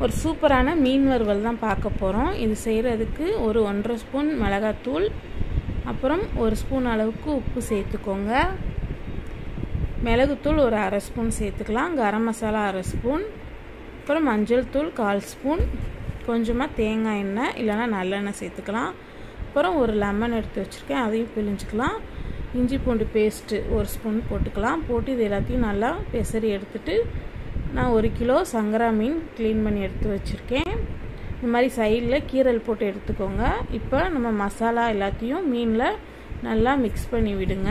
ஒரு சூப்பரான மீன் வறுவல் தான் பார்க்க போகிறோம் இது செய்கிறதுக்கு ஒரு ஒன்றரை ஸ்பூன் மிளகாத்தூள் அப்புறம் ஒரு ஸ்பூன் அளவுக்கு உப்பு சேர்த்துக்கோங்க மிளகுத்தூள் ஒரு அரை ஸ்பூன் சேர்த்துக்கலாம் கரம் மசாலா அரை ஸ்பூன் அப்புறம் மஞ்சள் தூள் கால் ஸ்பூன் கொஞ்சமாக தேங்காய் எண்ணெய் இல்லைனா நல்லெண்ணெய் சேர்த்துக்கலாம் அப்புறம் ஒரு லெமன் எடுத்து வச்சுருக்கேன் அதையும் பிழிஞ்சிக்கலாம் இஞ்சி பூண்டு பேஸ்ட்டு ஒரு ஸ்பூன் போட்டுக்கலாம் போட்டு இது எல்லாத்தையும் நல்லா பெசரி எடுத்துட்டு நான் ஒரு கிலோ சங்கரா மீன் க்ளீன் பண்ணி எடுத்து வச்சுருக்கேன் இந்த மாதிரி சைடில் கீரல் போட்டு எடுத்துக்கோங்க இப்போ நம்ம மசாலா எல்லாத்தையும் மீனில் நல்லா மிக்ஸ் பண்ணி விடுங்க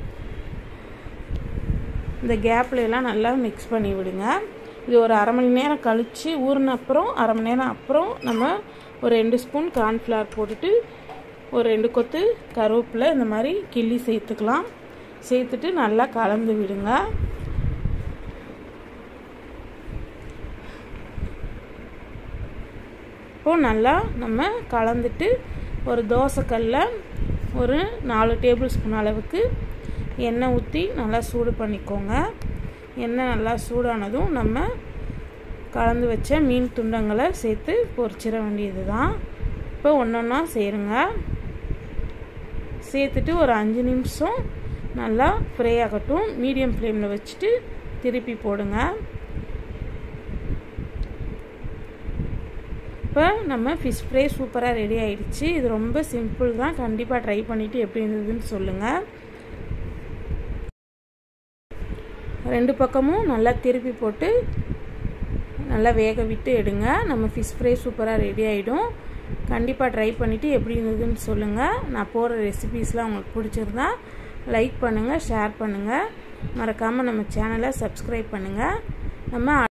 இந்த கேப்பில் எல்லாம் நல்லா மிக்ஸ் பண்ணி விடுங்க இது ஒரு அரை மணி நேரம் கழித்து ஊறின அப்புறம் அரை மணி நேரம் அப்புறம் நம்ம ஒரு ரெண்டு ஸ்பூன் கார்ன்ஃப்ளவர் போட்டுட்டு ஒரு ரெண்டு கொத்து கருவேப்பிலை இந்த மாதிரி கிள்ளி சேர்த்துக்கலாம் சேர்த்துட்டு நல்லா கலந்து விடுங்க இப்போ நல்லா நம்ம கலந்துட்டு ஒரு தோசைக்கல்லில் ஒரு நாலு டேபிள் ஸ்பூன் அளவுக்கு எண்ணெய் ஊற்றி நல்லா சூடு பண்ணிக்கோங்க எண்ணெய் நல்லா சூடானதும் நம்ம கலந்து வச்ச மீன் துண்டங்களை சேர்த்து பொரிச்சிட வேண்டியது தான் இப்போ ஒன்று ஒன்றா சேருங்க சேர்த்துட்டு ஒரு அஞ்சு நிமிஷம் நல்லா ஃப்ரை ஆகட்டும் மீடியம் ஃப்ளேமில் வச்சுட்டு திருப்பி போடுங்க இப்போ நம்ம ஃபிஷ் ஃப்ரை சூப்பராக ரெடி ஆயிடுச்சு இது ரொம்ப சிம்பிள் தான் கண்டிப்பாக ட்ரை பண்ணிவிட்டு எப்படி இருந்ததுன்னு சொல்லுங்கள் ரெண்டு பக்கமும் நல்லா திருப்பி போட்டு நல்லா வேக விட்டு எடுங்க நம்ம ஃபிஷ் ஃப்ரை சூப்பராக ரெடி ஆகிடும் கண்டிப்பாக ட்ரை பண்ணிவிட்டு எப்படி இருந்ததுன்னு சொல்லுங்கள் நான் போகிற ரெசிபீஸ்லாம் உங்களுக்கு பிடிச்சிருந்தா லைக் பண்ணுங்கள் ஷேர் பண்ணுங்கள் மறக்காமல் நம்ம சேனலை சப்ஸ்கிரைப் பண்ணுங்கள் நம்ம